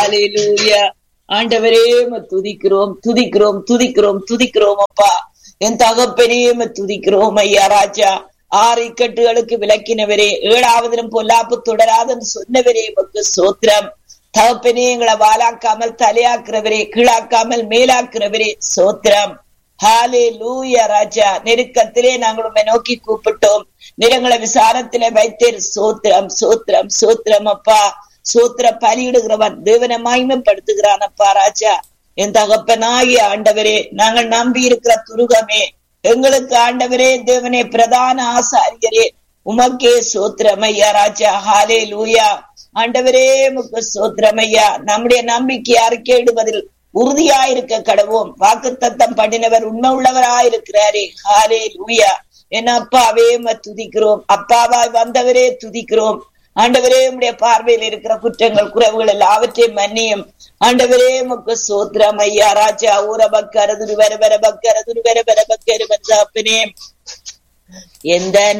ஹalleluya ஆண்டவரே உம்மை துதிக்கிறோம் துதிக்கிறோம் துதிக்கிறோம் துதிக்கிறோம் அப்பா என் தகப்பனே உம்மை துதிக்கிறோம் ஐயா ராஜா ஆறு இக்கட்டுகளுக்கு விளக்கினவரே ஏழாவதிலும் பொல்லாப்பு தொடராதுன்னு சொன்னவரே உமக்கு சோத்திரம் தகப்பனே எங்களை வாலாக்காமல் தலையாக்குறவரே கீழாக்காமல் மேலாக்குறவரே சோத்திரம் ஹாலே லூயா ராஜா நெருக்கத்திலே நாங்கள் உண்மை நோக்கி கூப்பிட்டோம் நிறங்களை விசாரத்திலே வைத்தேர் சோத்திரம் சோத்திரம் சோத்திரம் அப்பா சோத்திர பலியிடுகிறவன் தேவனை மகிமைப்படுத்துகிறான் அப்பா ராஜா என் தகப்பனாகிய ஆண்டவரே நாங்கள் நம்பி இருக்கிற துருகமே எங்களுக்கு ஆண்டவரே தேவனே பிரதான ஆசாரியரே உமக்கே சோத்திரமையா ராஜா ஹாலே லூயா ஆண்டவரே முக்கு சோத்திரமையா நம்முடைய நம்பிக்கை அறிக்கையிடுவதில் உறுதியாயிருக்க கடவோம் வாக்கு தத்தம் பண்ணினவர் உண்மை உள்ளவராயிருக்கிறாரே ஹாலே லூயா என் அப்பாவே துதிக்கிறோம் அப்பாவாய் வந்தவரே துதிக்கிறோம் ஆண்டவரே உடைய பார்வையில் இருக்கிற குற்றங்கள் குறைவுகள் எல்லாவற்றையும் மன்னியும் ஆண்டவரே முக்கு சோத்திரம் ஐயா ராஜா ஊர பக்கர துருவர வர பக்கர துருவர வர பக்கரு வந்தாப்பினே எந்த